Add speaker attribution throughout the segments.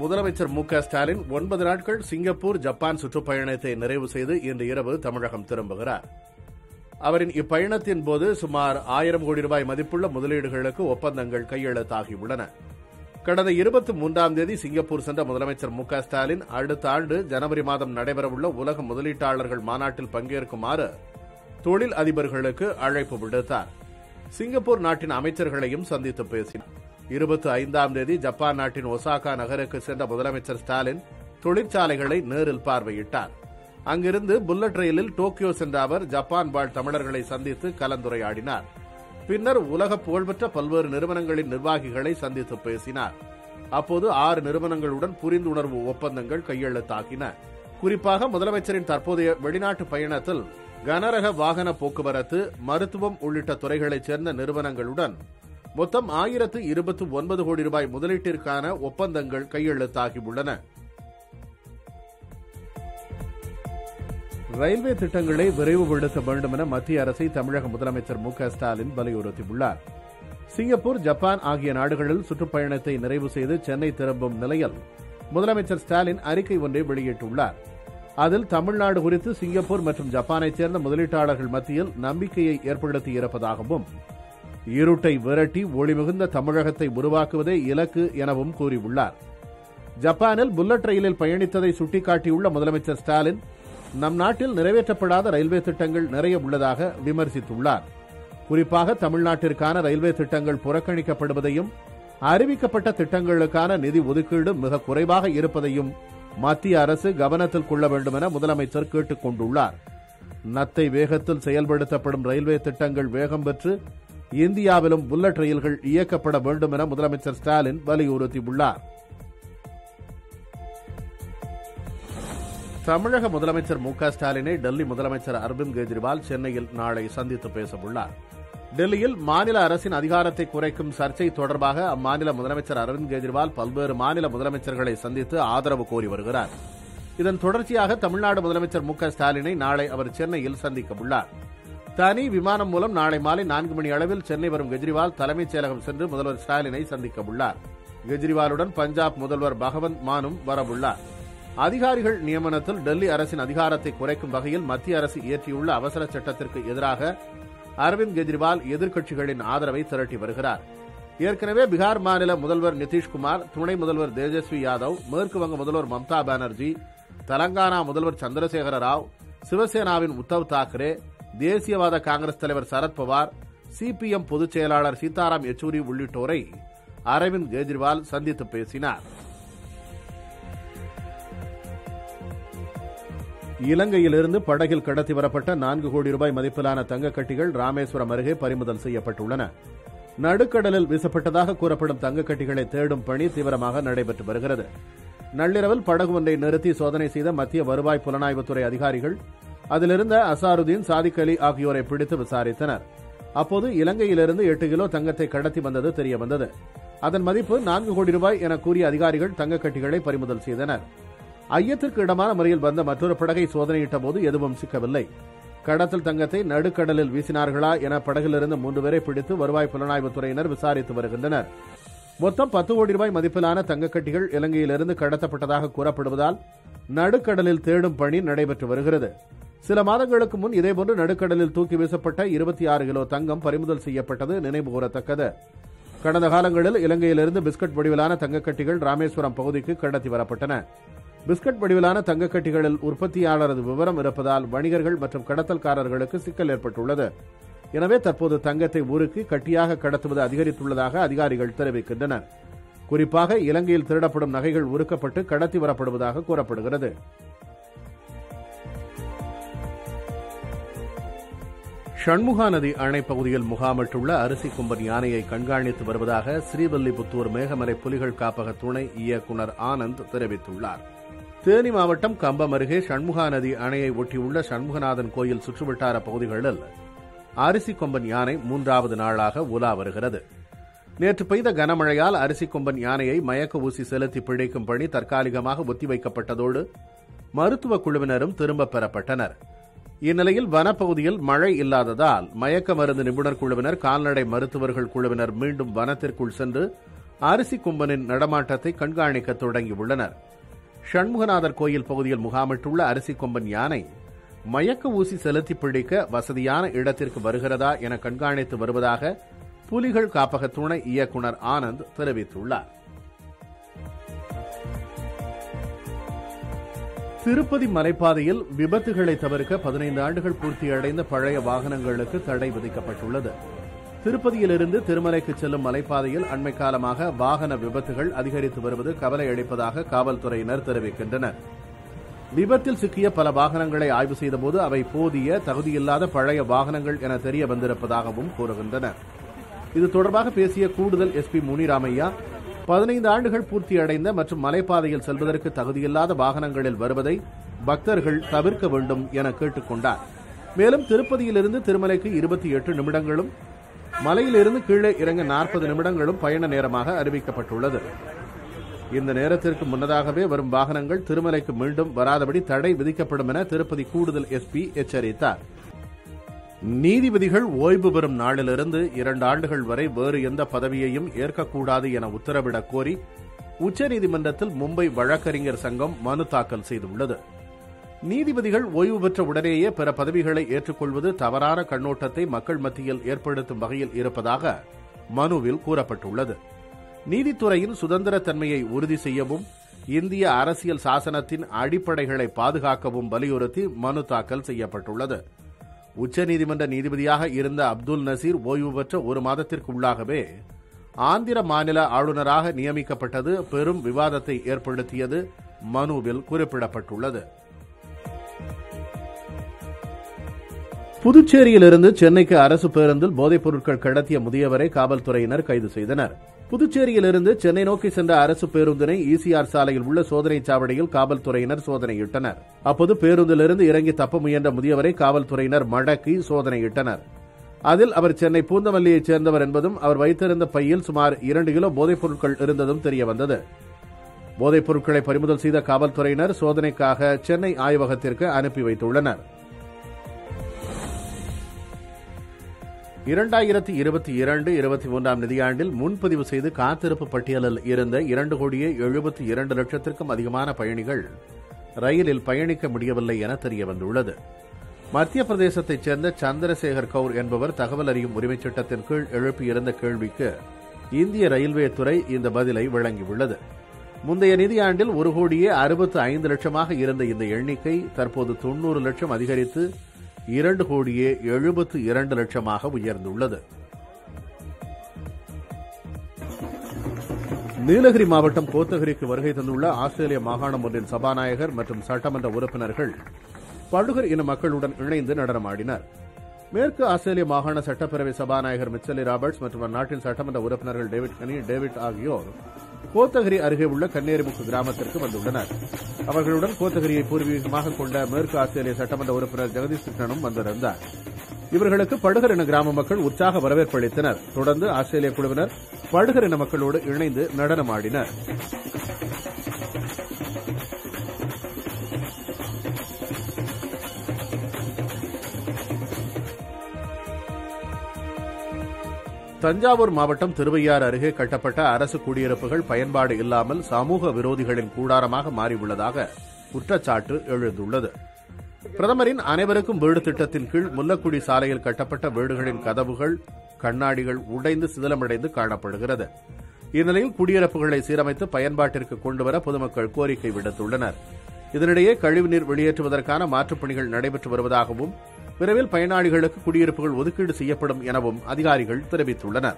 Speaker 1: முதலமைச்சர் மு க ஸ்டாலின் ஒன்பது நாட்கள் சிங்கப்பூர் ஜப்பான் சுற்றுப்பயணத்தை நிறைவு செய்து இன்று இரவு தமிழகம் திரும்புகிறார் அவரின் இப்பயணத்தின் போது சுமார் ஆயிரம் கோடி ரூபாய் மதிப்புள்ள முதலீடுகளுக்கு ஒப்பந்தங்கள் கையெழுத்தாகியுள்ளன கடந்த இருபத்தி மூன்றாம் தேதி சிங்கப்பூர் சென்ற முதலமைச்சர் மு க ஸ்டாலின் அடுத்த ஆண்டு ஜனவரி மாதம் நடைபெறவுள்ள உலக முதலீட்டாளர்கள் மாநாட்டில் பங்கேற்குமாறு தொழில் அதிபர்களுக்கு அழைப்பு விடுத்தார் சிங்கப்பூர் நாட்டின் அமைச்சர்களையும் சந்தித்து பேசினார் இருபத்தி ஐந்தாம் தேதி ஜப்பான் நாட்டின் ஒசாகா நகருக்கு சென்ற முதலமைச்சர் ஸ்டாலின் தொழிற்சாலைகளை நேரில் பார்வையிட்டார் அங்கிருந்து புல்லட் ரயிலில் டோக்கியோ சென்ற அவர் ஜப்பான் வாழ் தமிழர்களை சந்தித்து கலந்துரையாடினார் பின்னர் உலக புகழ்பெற்ற பல்வேறு நிறுவனங்களின் நிர்வாகிகளை சந்தித்து பேசினார் அப்போது ஆறு நிறுவனங்களுடன் புரிந்துணர்வு ஒப்பந்தங்கள் கையெழுத்தாகின குறிப்பாக முதலமைச்சரின் தற்போதைய வெளிநாட்டு பயணத்தில் கனரக வாகன போக்குவரத்து மருத்துவம் உள்ளிட்ட துறைகளைச் சேர்ந்த நிறுவனங்களுடன் மொத்தம் ஆயிரத்து இருபத்தி ஒன்பது கோடி ரூபாய் முதலீட்டிற்கான ஒப்பந்தங்கள் கையெழுத்தாகியுள்ளன ரயில்வே திட்டங்களை விரைவுபடுத்த வேண்டும் என மத்திய அரசை தமிழக முதலமைச்சர் மு க ஸ்டாலின் வலியுறுத்தியுள்ளார் சிங்கப்பூர் ஜப்பான் ஆகிய நாடுகளில் சுற்றுப்பயணத்தை நிறைவு செய்து சென்னை திரும்பும் நிலையில் முதலமைச்சர் ஸ்டாலின் அறிக்கை ஒன்றை வெளியிட்டுள்ளார் அதில் தமிழ்நாடு குறித்து சிங்கப்பூர் மற்றும் ஜப்பானைச் சேர்ந்த முதலீட்டாளர்கள் மத்தியில் நம்பிக்கையை ஏற்படுத்தியிருப்பதாகவும் இருட்டை விரட்டி ஒளிமிகுந்த தமிழகத்தை உருவாக்குவதே இலக்கு எனவும் கூறியுள்ளார் ஜப்பானில் புல்லட் ரயிலில் பயணித்ததை சுட்டிக்காட்டியுள்ள முதலமைச்சர் ஸ்டாலின் நம் நாட்டில் நிறைவேற்றப்படாத ரயில்வே திட்டங்கள் நிறைய உள்ளதாக விமர்சித்துள்ளார் குறிப்பாக தமிழ்நாட்டிற்கான ரயில்வே திட்டங்கள் புறக்கணிக்கப்படுவதையும் அறிவிக்கப்பட்ட திட்டங்களுக்கான நிதி ஒதுக்கீடு மிக குறைவாக இருப்பதையும் மத்திய அரசு கவனத்தில் கொள்ள வேண்டும் என முதலமைச்சர் கேட்டுக் கொண்டுள்ளார் நத்தை வேகத்தில் செயல்படுத்தப்படும் ரயில்வே திட்டங்கள் வேகம் பெற்று இந்தியாவிலும் புல்லட் ரயில்கள் இயக்கப்பட வேண்டும் என முதலமைச்சர் ஸ்டாலின் வலியுறுத்தியுள்ளார் தமிழக முதலமைச்சர் மு க ஸ்டாலினை டெல்லி முதலமைச்சர் அரவிந்த் கெஜ்ரிவால் சென்னையில் நாளை சந்தித்து பேசவுள்ளார் டெல்லியில் மாநில அரசின் அதிகாரத்தை குறைக்கும் சர்ச்சை தொடர்பாக அம்மாநில முதலமைச்சர் அரவிந்த் கெஜ்ரிவால் பல்வேறு மாநில முதலமைச்சர்களை சந்தித்து ஆதரவு கோரி வருகிறார் இதன் தொடர்ச்சியாக தமிழ்நாடு முதலமைச்சர் மு க ஸ்டாலினை நாளை அவர் சென்னையில் சந்திக்க உள்ளார் தனி விமானம் மூலம் நாளை மாலை நான்கு மணி அளவில் சென்னை வரும் கெஜ்ரிவால் தலைமைச் செயலகம் சென்று முதல்வர் ஸ்டாலினை சந்திக்க உள்ளார் கெஜ்ரிவாலுடன் பஞ்சாப் முதல்வர் பகவந்த் மானும் வரவுள்ளார் அதிகாரிகள் நியமனத்தில் டெல்லி அரசின் அதிகாரத்தை குறைக்கும் வகையில் மத்திய அரசு இயற்றியுள்ள அவசர சட்டத்திற்கு எதிராக அரவிந்த் கெஜ்ரிவால் எதிர்க்கட்சிகளின் ஆதரவை திரட்டி வருகிறார் ஏற்கனவே பீகார் மாநில முதல்வர் நிதிஷ்குமார் துணை முதல்வர் தேஜஸ்வி யாதவ் மேற்கு வங்க முதல்வர் மம்தா பானர்ஜி தெலங்கானா முதல்வர் சந்திரசேகர ராவ் சிவசேனாவின் உத்தவ் தாக்கரே தேசியவாத காங்கிரஸ் தலைவர் சரத்பவார் சிபிஎம் பொதுச் செயலாளர் சீதாராம் யெச்சூரி உள்ளிட்டோரை அரவிந்த் கெஜ்ரிவால் சந்தித்து பேசினார் இலங்கையிலிருந்து படகில் கடத்தி வரப்பட்ட நான்கு கோடி ரூபாய் மதிப்பிலான தங்கக்கட்டிகள் ராமேஸ்வரம் அருகே பறிமுதல் செய்யப்பட்டுள்ளன நடுக்கடலில் வீசப்பட்டதாக கூறப்படும் தங்கக்கட்டிகளை தேடும் பணி தீவிரமாக நடைபெற்று வருகிறது நள்ளிரவில் படகு ஒன்றை நிறுத்தி சோதனை செய்த மத்திய வருவாய் புலனாய்வுத்துறை அதிகாரிகள் அதிலிருந்த அசாருதீன் சாதிக் அலி ஆகியோரை பிடித்து விசாரித்தனர் அப்போது இலங்கையிலிருந்து எட்டு கிலோ தங்கத்தை கடத்தி வந்தது தெரியவந்தது அதன் மதிப்பு நான்கு கோடி ரூபாய் என கூறிய அதிகாரிகள் தங்கக்கட்டிகளை பறிமுதல் செய்தனர் ஐயத்திற்கு இடமான முறையில் வந்த மற்றொரு படகை சோதனையிட்ட போது எதுவும் சிக்கவில்லை கடத்தல் தங்கத்தை நடுக்கடலில் வீசினார்களா என படகிலிருந்து மூன்று பேரை பிடித்து வருவாய் புலனாய்வுத்துறையினர் விசாரித்து வருகின்றனர் மொத்தம் பத்து கோடி ரூபாய் மதிப்பிலான தங்கக்கட்டிகள் இலங்கையிலிருந்து கடத்தப்பட்டதாக கூறப்படுவதால் நடுக்கடலில் தேடும் பணி நடைபெற்று வருகிறது சில மாதங்களுக்கு முன் இதேபோன்று நடுக்கடலில் தூக்கி வீசப்பட்ட இருபத்தி ஆறு கிலோ தங்கம் பறிமுதல் செய்யப்பட்டது நினைவு கூறத்தக்கது கடந்த காலங்களில் இலங்கையிலிருந்து பிஸ்கட் வடிவிலான தங்கக்கட்டிகள் ராமேஸ்வரம் பகுதிக்கு கடத்தி வரப்பட்டன பிஸ்கட் வடிவிலான தங்கக்கட்டிகளில் உற்பத்தியாளரது விவரம் இருப்பதால் வணிகர்கள் மற்றும் கடத்தல்காரர்களுக்கு சிக்கல் ஏற்பட்டுள்ளது எனவே தற்போது தங்கத்தை ஊருக்கு கட்டியாக கடத்துவது அதிகரித்துள்ளதாக அதிகாரிகள் தெரிவிக்கின்றனர் குறிப்பாக இலங்கையில் திருடப்படும் நகைகள் உருக்கப்பட்டு கடத்தி வரப்படுவதாக கூறப்படுகிறது ஷண்முகா நதி அணை பகுதியில் முகாமிட்டுள்ள அரிசி கும்பன் யானையை கண்காணித்து வருவதாக ஸ்ரீவல்லிபுத்தூர் மேகமலை புலிகள் காப்பக துணை இயக்குநர் ஆனந்த் தெரிவித்துள்ளார் தேனி மாவட்டம் கம்பம் அருகே ஷண்முகா நதி அணையை ஒட்டியுள்ள சண்முகநாதன் கோயில் சுற்றுவட்டார பகுதிகளில் அரிசி கொம்பன் யானை மூன்றாவது நாளாக உலா வருகிறது நேற்று பெய்த கனமழையால் அரிசி கொம்பன் யானையை மயக்க ஊசி செலுத்தி பிழைக்கும் பணி தற்காலிகமாக ஒத்திவைக்கப்பட்டதோடு மருத்துவ குழுவினரும் திரும்பப் பெறப்பட்டனர் இந்நிலையில் வனப்பகுதியில் மழை இல்லாததால் மயக்க மருந்து நிபுணர் குழுவினர் கால்நடை மருத்துவர்கள் குழுவினர் மீண்டும் வனத்திற்குள் சென்று அரிசி கும்பனின் நடமாட்டத்தை கண்காணிக்க தொடங்கியுள்ளனர் ஷண்முகநாதர் கோயில் பகுதியில் முகாமிட்டுள்ள அரிசி கொம்பன் யானை மயக்க ஊசி செலுத்தி பிடிக்க வசதியான இடத்திற்கு வருகிறதா என கண்காணித்து வருவதாக புலிகள் காப்பக துணை இயக்குனர் ஆனந்த் தெரிவித்துள்ளார் திருப்பதி மலைப்பாதையில் விபத்துகளை தவிர்க்க பதினைந்து ஆண்டுகள் பூர்த்தியடைந்த பழைய வாகனங்களுக்கு தடை விதிக்கப்பட்டுள்ளது திருப்பதியிலிருந்து திருமலைக்கு செல்லும் மலைப்பாதையில் அண்மை காலமாக வாகன விபத்துகள் அதிகரித்து வருவது கவலை அளிப்பதாக காவல்துறையினர் தெரிவிக்கின்றனர் விபத்தில் சிக்கிய பல வாகனங்களை ஆய்வு செய்தபோது அவை போதிய தகுதியில்லாத பழைய வாகனங்கள் என தெரிய வந்திருப்பதாகவும் கூறுகின்றனர் இது தொடர்பாக பேசிய கூடுதல் எஸ்பி முனிராமையா பதினைந்து ஆண்டுகள் பூர்த்தியடைந்த மற்றும் மலைப்பாதையில் செல்வதற்கு தகுதியில்லாத வாகனங்களில் வருவதை பக்தர்கள் தவிர்க்க வேண்டும் என கேட்டுக்கொண்டார் மேலும் திருப்பதியிலிருந்து திருமலைக்கு இருபத்தி எட்டு நிமிடங்களும் மலையிலிருந்து கீழே இறங்க நாற்பது நிமிடங்களும் பயண நேரமாக அறிவிக்கப்பட்டுள்ளது இந்த நேரத்திற்கு முன்னதாகவே வரும் வாகனங்கள் திருமலைக்கு மீண்டும் வராதபடி தடை விதிக்கப்படும் என திருப்பதி கூடுதல் எஸ்பி எச்சரித்தார் நீதிபதிகள் ஓய்வு பெறும் நாளிலிருந்து இரண்டு ஆண்டுகள் வரை வேறு எந்த பதவியையும் ஏற்கக்கூடாது என உத்தரவிடக் கோரி உச்சநீதிமன்றத்தில் மும்பை வழக்கறிஞர் சங்கம் மனு தாக்கல் செய்துள்ளது நீதிபதிகள் ஓய்வு பெற்ற உடனேயே பிற பதவிகளை ஏற்றுக்கொள்வது தவறான கண்ணோட்டத்தை மக்கள் மத்தியில் ஏற்படுத்தும் வகையில் இருப்பதாக மனுவில் கூறப்பட்டுள்ளது நீதித்துறையின் சுதந்திர தன்மையை உறுதி செய்யவும் இந்திய அரசியல் சாசனத்தின் அடிப்படைகளை பாதுகாக்கவும் வலியுறுத்தி மனு தாக்கல் செய்யப்பட்டுள்ளது உச்சநீதிமன்ற நீதிபதியாக இருந்த அப்துல் நசீர் ஓய்வு பெற்ற ஒரு மாதத்திற்கு உள்ளாகவே ஆந்திர மாநில ஆளுநராக நியமிக்கப்பட்டது பெரும் விவாதத்தை ஏற்படுத்தியது மனுவில் குறிப்பிடப்பட்டுள்ளது புதுச்சேரியிலிருந்து சென்னைக்கு அரசு பேருந்தில் போதைப் பொருட்கள் கடத்திய முதியவரை காவல்துறையினர் கைது செய்தனர் புதுச்சேரியிலிருந்து சென்னை நோக்கி சென்ற அரசு பேருந்தினை ஈசிஆர் சாலையில் உள்ள சோதனைச் சாவடியில் காவல்துறையினர் சோதனையிட்டனர் அப்போது பேருந்திலிருந்து இறங்கி தப்ப முயன்ற முதியவரை காவல்துறையினர் மடக்கி சோதனையிட்டனர் அதில் அவர் சென்னை பூந்தமல்லியைச் சேர்ந்தவர் என்பதும் அவர் வைத்திருந்த பையில் சுமார் இரண்டு கிலோ போதைப் பொருட்கள் இருந்ததும் தெரியவந்தது போதைப் பொருட்களை பறிமுதல் செய்த காவல்துறையினர் சோதனைக்காக சென்னை ஆய்வகத்திற்கு அனுப்பி வைத்துள்ளனர் இரண்டாயிரத்தி இருபத்தி இரண்டு இருபத்தி மூன்றாம் நிதியாண்டில் முன்பதிவு செய்து காத்திருப்பு பட்டியலில் இருந்த இரண்டு கோடியே எழுபத்தி இரண்டு லட்சத்திற்கும் அதிகமான பயணிகள் ரயிலில் பயணிக்க முடியவில்லை என தெரியவந்துள்ளது மத்திய பிரதேசத்தைச் சேர்ந்த சந்திரசேகர் கவுர் என்பவர் தகவல் அறியும் உரிமைச் சட்டத்தின் கீழ் எழுப்பியிருந்த கேள்விக்கு இந்திய ரயில்வே துறை இந்த பதிலை வழங்கியுள்ளது முந்தைய நிதியாண்டில் ஒரு கோடியே அறுபத்து ஐந்து லட்சமாக இருந்த இந்த எண்ணிக்கை தற்போது தொன்னூறு லட்சம் அதிகரித்து இரண்டு கோடியே எழுபத்து இரண்டு லட்சமாக உயர்ந்துள்ளது நீலகிரி மாவட்டம் கோத்தகிரிக்கு வருகை தந்துள்ள ஆஸ்திரேலிய மாகாணம் ஒன்றின் சபாநாயகர் மற்றும் சட்டமன்ற உறுப்பினர்கள் படுகர் இன மக்களுடன் இணைந்து நடனமாடினர் மேற்கு ஆஸ்திரேலிய மாகாண சட்டப்பேரவை சபாநாயகர் மிச்சலி ராபர்ட்ஸ் மற்றும் அந்நாட்டின் சட்டமன்ற உறுப்பினர்கள் டேவிட் கனி டேவிட் ஆகியோர் கோத்தகிரி அருகே உள்ள கன்னேரிமுக்கு கிராமத்திற்கு வந்துள்ளனர் அவர்களுடன் கோத்தகிரியை பூர்வீகமாக கொண்ட மேற்கு ஆஸ்திரேலிய சட்டமன்ற உறுப்பினர் ஜெகதீஷ் கிருஷ்ணனும் வந்திருந்தார் இவர்களுக்கு படுகர் இன கிராம மக்கள் உற்சாக வரவேற்பு அளித்தனர் தொடர்ந்து ஆஸ்திரேலிய குழுவினர் படுகர் இன மக்களோடு இணைந்து நடனமாடினர் தஞ்சாவூர் மாவட்டம் திருவையாறு அருகே கட்டப்பட்ட அரசு குடியிருப்புகள் பயன்பாடு இல்லாமல் சமூக விரோதிகளின் கூடாரமாக மாறியுள்ளதாக குற்றச்சாட்டு எழுந்துள்ளது பிரதமரின் அனைவருக்கும் வீடு திட்டத்தின் கீழ் முல்லக்குடி சாலையில் கட்டப்பட்ட வீடுகளின் கதவுகள் கண்ணாடிகள் உடைந்து சிதிலமடைந்து காணப்படுகிறது இந்நிலையில் குடியிருப்புகளை சீரமைத்து பயன்பாட்டிற்கு கொண்டுவர பொதுமக்கள் கோரிக்கை விடுத்துள்ளனர் இதனிடையே கழிவுநீர் வெளியேற்றுவதற்கான மாற்றுப் பணிகள் நடைபெற்று வருவதாகவும் விரைவில் பயனாளிகளுக்கு குடியிருப்புகள் ஒதுக்கீடு செய்யப்படும் எனவும் அதிகாரிகள் தெரிவித்துள்ளனர்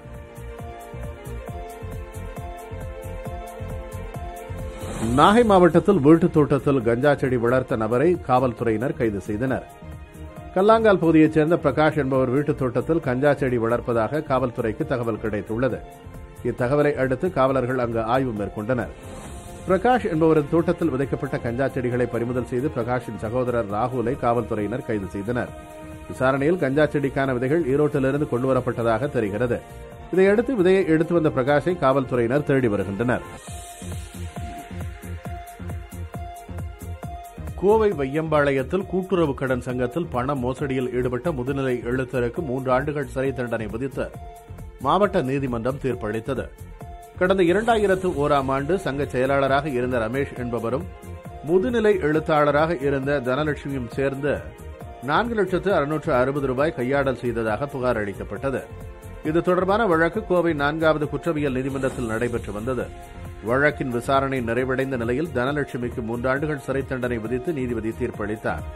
Speaker 1: நாகை மாவட்டத்தில் வீட்டுத் தோட்டத்தில் கஞ்சா செடி வளர்த்த நபரை காவல்துறையினர் கைது செய்தனர் கல்லாங்கால் பகுதியைச் சேர்ந்த பிரகாஷ் என்பவர் வீட்டுத் தோட்டத்தில் கஞ்சா செடி வளர்ப்பதாக காவல்துறைக்கு தகவல் கிடைத்துள்ளது இத்தகவலை அடுத்து காவலர்கள் அங்கு ஆய்வு மேற்கொண்டனர் பிரகாஷ் என்பவரது தோட்டத்தில் விதைக்கப்பட்ட கஞ்சா செடிகளை பறிமுதல் செய்து பிரகாஷின் சகோதரர் ராகுலை காவல்துறையினர் கைது செய்தனர் விசாரணையில் கஞ்சா செடிக்கான விதைகள் ஈரோட்டிலிருந்து கொண்டுவரப்பட்டதாக தெரிகிறது இதையடுத்து விதையை எடுத்து வந்த பிரகாஷை காவல்துறையினர் தேடி வருகின்றனர் கோவை வையம்பாளையத்தில் கூட்டுறவு கடன் சங்கத்தில் பண மோசடியில் ஈடுபட்ட முதுநிலை எழுத்தருக்கு மூன்று ஆண்டுகள் சிறை தண்டனை விதித்து மாவட்ட நீதிமன்றம் தீர்ப்பளித்தது கடந்த இரண்டாயிரத்து ஓராம் ஆண்டு சங்க செயலாளராக இருந்த ரமேஷ் என்பவரும் முதுநிலை எழுத்தாளராக இருந்த தனலட்சுமியும் சேர்ந்து நான்கு லட்சத்து அறுநூற்று அறுபது ரூபாய் கையாடல் செய்ததாக புகார் அளிக்கப்பட்டது இது தொடர்பான வழக்கு கோவை நான்காவது குற்றவியல் நீதிமன்றத்தில் நடைபெற்று வந்தது வழக்கின் விசாரணை நிறைவடைந்த நிலையில் தனலட்சுமிக்கு மூன்றாண்டுகள் சிறை தண்டனை விதித்து நீதிபதி தீர்ப்பளித்தார்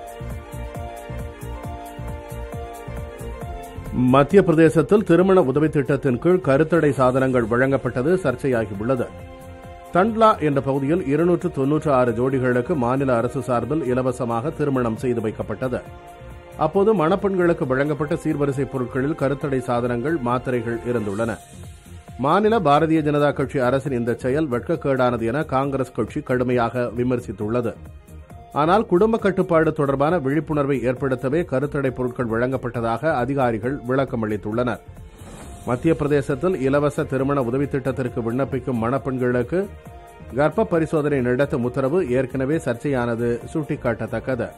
Speaker 1: மத்திய பிரதேசத்தில் திருமண உதவி திட்டத்தின் கீழ் கருத்தடை சாதனங்கள் வழங்கப்பட்டது சர்ச்சையாகியுள்ளது தண்ட்லா என்ற பகுதியில் இருநூற்று தொன்னூற்று ஆறு ஜோடிகளுக்கு மாநில அரசு சார்பில் இலவசமாக திருமணம் செய்து வைக்கப்பட்டது அப்போது மணப்பெண்களுக்கு வழங்கப்பட்ட சீர்வரிசை பொருட்களில் கருத்தடை சாதனங்கள் மாத்திரைகள் இருந்துள்ளன மாநில பாரதிய ஜனதா கட்சி அரசின் இந்த செயல் வெட்கக்கேடானது என காங்கிரஸ் கட்சி கடுமையாக விமர்சித்துள்ளது ஆனால் குடும்ப கட்டுப்பாடு தொடர்பான விழிப்புணர்வை ஏற்படுத்தவே கருத்தடை பொருட்கள் வழங்கப்பட்டதாக அதிகாரிகள் விளக்கம் அளித்துள்ளனர் மத்திய பிரதேசத்தில் இலவச திருமண உதவி திட்டத்திற்கு விண்ணப்பிக்கும் மணப்பெண்களுக்கு கர்ப்ப பரிசோதனை நடத்தும் உத்தரவு ஏற்கனவே சர்ச்சையானது சுட்டிக்காட்டத்தக்கது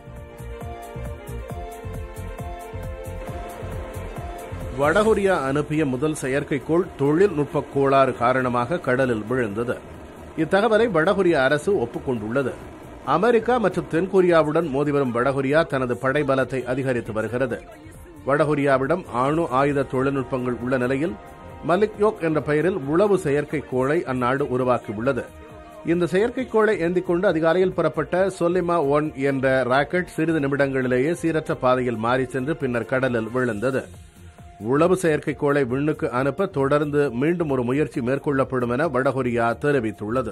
Speaker 1: வடகொரியா அனுப்பிய முதல் செயற்கைக்கோள் தொழில்நுட்ப கோளாறு காரணமாக கடலில் விழுந்தது இத்தகவலை வடகொரிய அரசு ஒப்புக்கொண்டுள்ளது அமெரிக்கா மற்றும் தென்கொரியாவுடன் மோதிவரும் வடகொரியா தனது படைபலத்தை அதிகரித்து வருகிறது வடகொரியாவிடம் அணு ஆயுத தொழில்நுட்பங்கள் உள்ள நிலையில் மலிக்யோக் என்ற பெயரில் உளவு செயற்கைக்கோளை அந்நாடு உருவாக்கியுள்ளது இந்த செயற்கைக்கோளை ஏந்திக் கொண்டு அதிகாலையில் புறப்பட்ட சொலிமா ஒன் என்ற ராக்கெட் சிறிது நிமிடங்களிலேயே சீரற்ற பாதையில் மாறி சென்று பின்னர் கடலில் விழுந்தது உளவு செயற்கைக்கோளை விண்ணுக்கு அனுப்ப தொடர்ந்து மீண்டும் ஒரு முயற்சி மேற்கொள்ளப்படும் என வடகொரியா தெரிவித்துள்ளது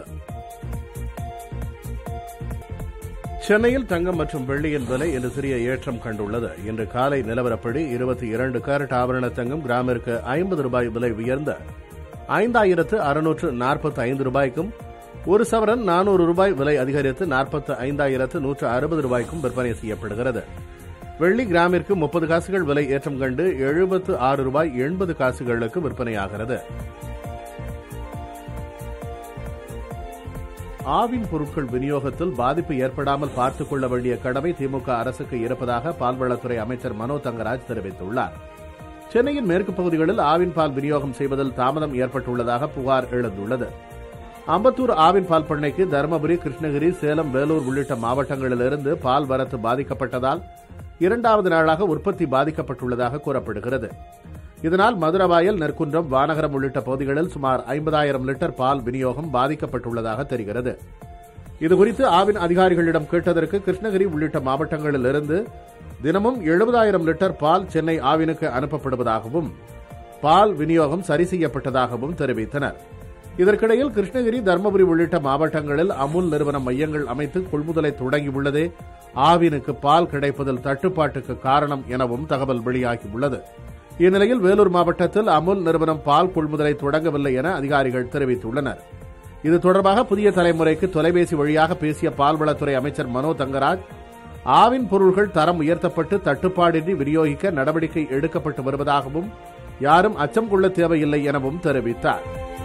Speaker 1: சென்னையில் தங்கம் மற்றும் வெள்ளியின் விலை இன்று சிறிய ஏற்றம் கண்டுள்ளது இன்று காலை நிலவரப்படி இருபத்தி இரண்டு கேரட் ஆபரண தங்கம் கிராமிற்கு ஐம்பது ரூபாய் விலை உயர்ந்த ஐந்தாயிரத்து அறுநூற்று நாற்பத்தி ஐந்து ரூபாய்க்கும் ஒரு சவரன் நானூறு ரூபாய் விலை அதிகரித்து நாற்பத்து ஐந்தாயிரத்து நூற்று அறுபது ரூபாய்க்கும் விற்பனை செய்யப்படுகிறது வெள்ளி கிராமிற்கு முப்பது காசுகள் விலை ஏற்றம் கண்டு எழுபத்து ஆறு ரூபாய் எண்பது காசுகளுக்கு விற்பனையாகிறது ஆவின் பொருட்கள் விநியோகத்தில் பாதிப்பு ஏற்படாமல் பார்த்துக் கொள்ள வேண்டிய கடமை திமுக அரசுக்கு இருப்பதாக பால்வளத்துறை அமைச்சர் மனோ தங்கராஜ் தெரிவித்துள்ளார் சென்னையின் மேற்கு பகுதிகளில் ஆவின் பால் விநியோகம் செய்வதில் தாமதம் ஏற்பட்டுள்ளதாக புகார் எழுந்துள்ளது அம்பத்தூர் ஆவின் பால் பண்ணைக்கு தருமபுரி கிருஷ்ணகிரி சேலம் வேலூர் உள்ளிட்ட மாவட்டங்களிலிருந்து பால் வரத்து பாதிக்கப்பட்டதால் இரண்டாவது நாளாக உற்பத்தி பாதிக்கப்பட்டுள்ளதாக கூறப்படுகிறது இதனால் மதுரவாயல் நெற்குன்றம் வானகரம் உள்ளிட்ட பகுதிகளில் சுமார் ஐம்பதாயிரம் லிட்டர் பால் விநியோகம் பாதிக்கப்பட்டுள்ளதாக தெரிகிறது இதுகுறித்து ஆவின் அதிகாரிகளிடம் கேட்டதற்கு கிருஷ்ணகிரி உள்ளிட்ட மாவட்டங்களிலிருந்து தினமும் எழுபதாயிரம் லிட்டர் பால் சென்னை ஆவினுக்கு அனுப்பப்படுவதாகவும் பால் விநியோகம் சரி செய்யப்பட்டதாகவும் தெரிவித்தனர் இதற்கிடையில் கிருஷ்ணகிரி தருமபுரி உள்ளிட்ட மாவட்டங்களில் அமுல் நிறுவனம் மையங்கள் அமைத்து கொள்முதலை தொடங்கியுள்ளதே ஆவினுக்கு பால் கிடைப்பதில் தட்டுப்பாட்டுக்கு காரணம் எனவும் தகவல் வெளியாகியுள்ளது இந்நிலையில் வேலூர் மாவட்டத்தில் அமுல் நிறுவனம் பால் கொள்முதலை தொடங்கவில்லை என அதிகாரிகள் தெரிவித்துள்ளனர் இது தொடர்பாக புதிய தலைமுறைக்கு தொலைபேசி வழியாக பேசிய பால்வளத்துறை அமைச்சர் மனோ தங்கராஜ் ஆவின் பொருள்கள் தரம் உயர்த்தப்பட்டு தட்டுப்பாடின்றி விநியோகிக்க நடவடிக்கை எடுக்கப்பட்டு வருவதாகவும் யாரும் அச்சம் கொள்ள தேவையில்லை எனவும் தெரிவித்தார்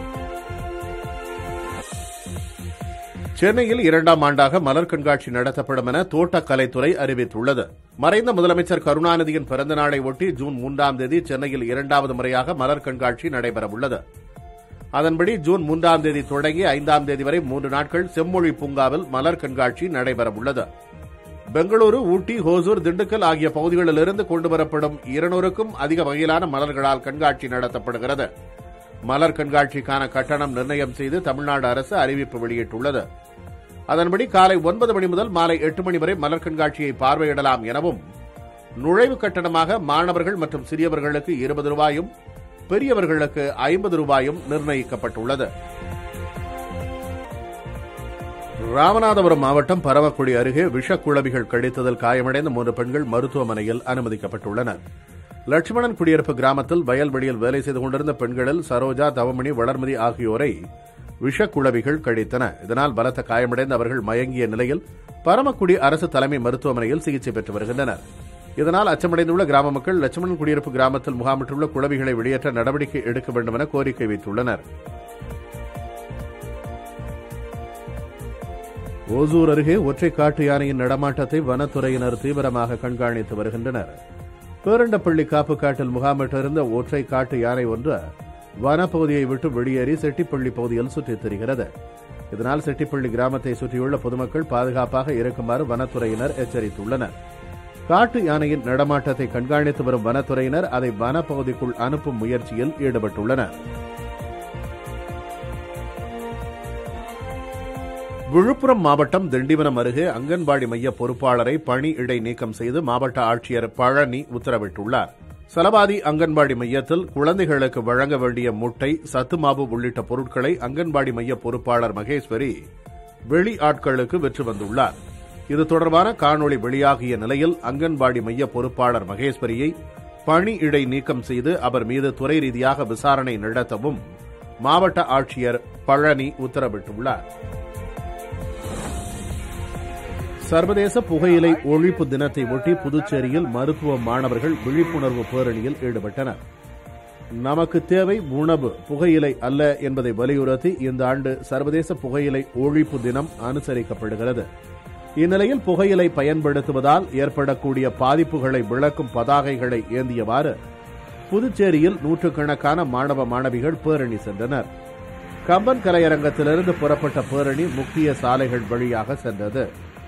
Speaker 1: சென்னையில் இரண்டாம் ஆண்டாக மலர் கண்காட்சி நடத்தப்படும் என தோட்டக்கலைத்துறை அறிவித்துள்ளது மறைந்த முதலமைச்சர் கருணாநிதியின் பிறந்த நாளை ஒட்டி ஜூன் மூன்றாம் தேதி சென்னையில் இரண்டாவது முறையாக மலர் கண்காட்சி நடைபெறவுள்ளது அதன்படி ஜூன் மூன்றாம் தேதி தொடங்கி ஐந்தாம் தேதி வரை மூன்று நாட்கள் செம்மொழி பூங்காவில் மலர் கண்காட்சி நடைபெறவுள்ளது பெங்களூரு ஊட்டி ஹோசூர் திண்டுக்கல் ஆகிய பகுதிகளிலிருந்து கொண்டுவரப்படும் இருநூறுக்கும் அதிக வகையிலான மலர்களால் கண்காட்சி நடத்தப்படுகிறது மலர் கண்காட்சிக்கான கட்டணம் நிர்ணயம் செய்து தமிழ்நாடு அரசு அறிவிப்பு வெளியிட்டுள்ளது அதன்படி காலை ஒன்பது மணி முதல் மாலை எட்டு மணி வரை மலர் கண்காட்சியை பார்வையிடலாம் எனவும் நுழைவு கட்டணமாக மாணவர்கள் மற்றும் சிறியவர்களுக்கு இருபது ரூபாயும் பெரியவர்களுக்கு ஐம்பது ரூபாயும் நிர்ணயிக்கப்பட்டுள்ளது ராமநாதபுரம் மாவட்டம் பரவக்குடி அருகே விஷக்குழவிகள் கடித்ததில் காயமடைந்த மூன்று பெண்கள் மருத்துவமனையில் அனுமதிக்கப்பட்டுள்ளனர் லட்சுமணன் குடியிருப்பு கிராமத்தில் வயல்வெளியில் வேலை செய்து கொண்டிருந்த பெண்களில் சரோஜா தவமணி வளர்மதி ஆகியோரை விஷக்குழவிகள் கழித்தன இதனால் பலத்த காயமடைந்த அவர்கள் மயங்கிய நிலையில் பரமக்குடி அரசு தலைமை மருத்துவமனையில் சிகிச்சை பெற்று வருகின்றனர் இதனால் அச்சமடைந்துள்ள கிராம மக்கள் லட்சுமணன் குடியிருப்பு கிராமத்தில் முகாமிட்டுள்ள குழவிகளை வெளியேற்ற நடவடிக்கை எடுக்க வேண்டும் என கோரிக்கை வைத்துள்ளனர் ஓசூர் அருகே ஒற்றை காட்டு யானையின் நடமாட்டத்தை வனத்துறையினர் தீவிரமாக கண்காணித்து வருகின்றனர் பேரண்டப்பள்ளி காப்பு காட்டில் முகாமிட்டிருந்த ஒற்றை காட்டு யானை ஒன்று வனப்பகுதியை விட்டு வெளியேறி செட்டிப்பள்ளி பகுதியில் சுற்றித் திரிகிறது இதனால் செட்டிப்பள்ளி கிராமத்தை சுற்றியுள்ள பொதுமக்கள் பாதுகாப்பாக இருக்குமாறு வனத்துறையினர் எச்சரித்துள்ளனர் காட்டு யானையின் நடமாட்டத்தை கண்காணித்து வரும் வனத்துறையினர் அதை வனப்பகுதிக்குள் அனுப்பும் முயற்சியில் ஈடுபட்டுள்ளனர் விழுப்புரம் மாவட்டம் திண்டிவனம் அருகே அங்கன்வாடி மைய பொறுப்பாளரை பணி இடை நீக்கம் செய்து மாவட்ட ஆட்சியர் பழனி உத்தரவிட்டுள்ளார் சலபாதி அங்கன்வாடி மையத்தில் குழந்தைகளுக்கு வழங்க வேண்டிய முட்டை சத்துமாவு உள்ளிட்ட பொருட்களை அங்கன்வாடி மைய பொறுப்பாளர் மகேஸ்வரி வெளி ஆட்களுக்கு விற்று வந்துள்ளார் இது தொடர்பான காணொளி வெளியாகிய நிலையில் அங்கன்வாடி மைய பொறுப்பாளர் மகேஸ்வரியை பணி இடை நீக்கம் செய்து அவர் மீது துறை ரீதியாக விசாரணை நடத்தவும் மாவட்ட ஆட்சியர் பழனி உத்தரவிட்டுள்ளார் சர்வதேச புகையிலை ஒழிப்பு தினத்தை ஒட்டி புதுச்சேரியில் மருத்துவ மாணவர்கள் விழிப்புணர்வு பேரணியில் ஈடுபட்டனர் நமக்கு தேவை உணவு புகையிலை அல்ல என்பதை வலியுறுத்தி இந்த ஆண்டு சர்வதேச புகையிலை ஒழிப்பு தினம் அனுசரிக்கப்படுகிறது இந்நிலையில் புகையிலை பயன்படுத்துவதால் ஏற்படக்கூடிய பாதிப்புகளை விளக்கும் பதாகைகளை ஏந்தியவாறு புதுச்சேரியில் நூற்றுக்கணக்கான மாணவ மாணவிகள் பேரணி சென்றனர் கம்பன் கலையரங்கத்திலிருந்து புறப்பட்ட பேரணி முக்கிய சாலைகள் வழியாக சென்றது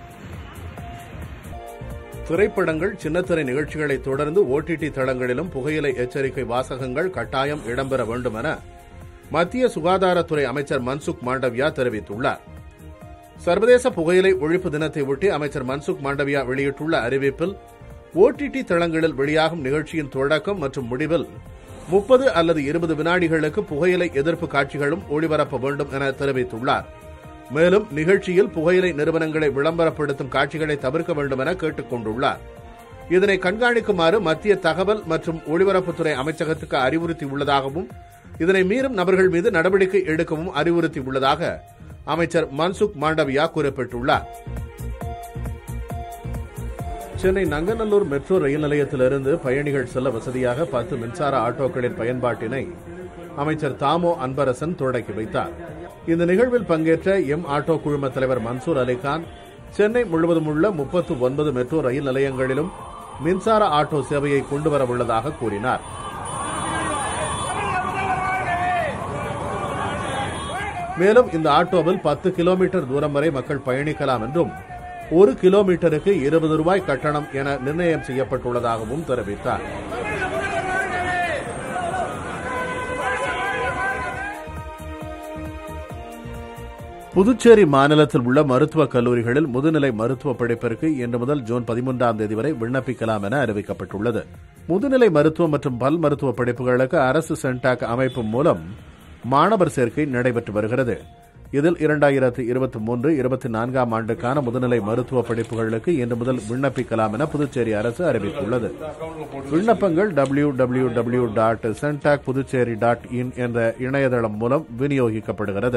Speaker 1: திரைப்படங்கள் சின்னத்திரை நிகழ்ச்சிகளை தொடர்ந்து ஓடிடி தளங்களிலும் புகையிலை எச்சரிக்கை வாசகங்கள் கட்டாயம் இடம்பெற வேண்டும் என மத்திய சுகாதாரத்துறை அமைச்சர் மன்சுக் மாண்டவியா தெரிவித்துள்ளார் சர்வதேச புகையிலை ஒழிப்பு தினத்தை ஒட்டி அமைச்சர் மன்சுக் மாண்டவியா வெளியிட்டுள்ள அறிவிப்பில் ஓடிடி தளங்களில் வெளியாகும் நிகழ்ச்சியின் தொடக்கம் மற்றும் முடிவில் முப்பது அல்லது இருபது வினாடிகளுக்கு புகையிலை எதிர்ப்பு காட்சிகளும் ஒளிபரப்ப வேண்டும் என தெரிவித்துள்ளார் மேலும் நிகழ்ச்சியில் புகையிலை நிறுவனங்களை விளம்பரப்படுத்தும் காட்சிகளை தவிர்க்க வேண்டும் என கேட்டுக் கொண்டுள்ளார் இதனை கண்காணிக்குமாறு மத்திய தகவல் மற்றும் ஒலிபரப்புத்துறை அமைச்சகத்துக்கு அறிவுறுத்தியுள்ளதாகவும் இதனை மீறும் நபர்கள் மீது நடவடிக்கை எடுக்கவும் அறிவுறுத்தியுள்ளதாக அமைச்சர் மன்சுக் மாண்டவியா குறிப்பிட்டுள்ளார் சென்னை நங்கநல்லூர் மெட்ரோ ரயில் நிலையத்திலிருந்து பயணிகள் செல்ல வசதியாக பத்து மின்சார ஆட்டோக்களின் பயன்பாட்டினை அமைச்சர் தாமோ அன்பரசன் தொடக்கி வைத்தார் இந்த நிகழ்வில் பங்கேற்ற எம் ஆட்டோ குழும தலைவர் மன்சூர் அலிகான் சென்னை முழுவதும் உள்ள முப்பத்து ஒன்பது மெட்ரோ ரயில் நிலையங்களிலும் மின்சார ஆட்டோ சேவையை கொண்டுவர உள்ளதாக கூறினார் மேலும் இந்த ஆட்டோவில் பத்து கிலோமீட்டர் தூரம் வரை மக்கள் பயணிக்கலாம் என்றும் ஒரு கிலோமீட்டருக்கு இருபது ரூபாய் கட்டணம் என நிர்ணயம் செய்யப்பட்டுள்ளதாகவும் தெரிவித்தார் புதுச்சேரி மாநிலத்தில் உள்ள மருத்துவக் கல்லூரிகளில் முதுநிலை மருத்துவ படிப்பிற்கு இன்று முதல் ஜூன் பதிமூன்றாம் தேதி வரை விண்ணப்பிக்கலாம் என அறிவிக்கப்பட்டுள்ளது முதுநிலை மருத்துவம் மற்றும் பல் மருத்துவ படிப்புகளுக்கு அரசு சென்டாக் அமைப்பு மூலம் மாணவர் சேர்க்கை நடைபெற்று வருகிறது இதில் இரண்டாயிரத்து இருபத்தி மூன்று இருபத்தி நான்காம் ஆண்டுக்கான முதுநிலை மருத்துவ படிப்புகளுக்கு இன்று முதல் விண்ணப்பிக்கலாம் என புதுச்சேரி அரசு அறிவித்துள்ளது விண்ணப்பங்கள் W W W dot Centac Puducherry dot in என்ற இணையதளம் மூலம் விநியோகிக்கப்படுகிறது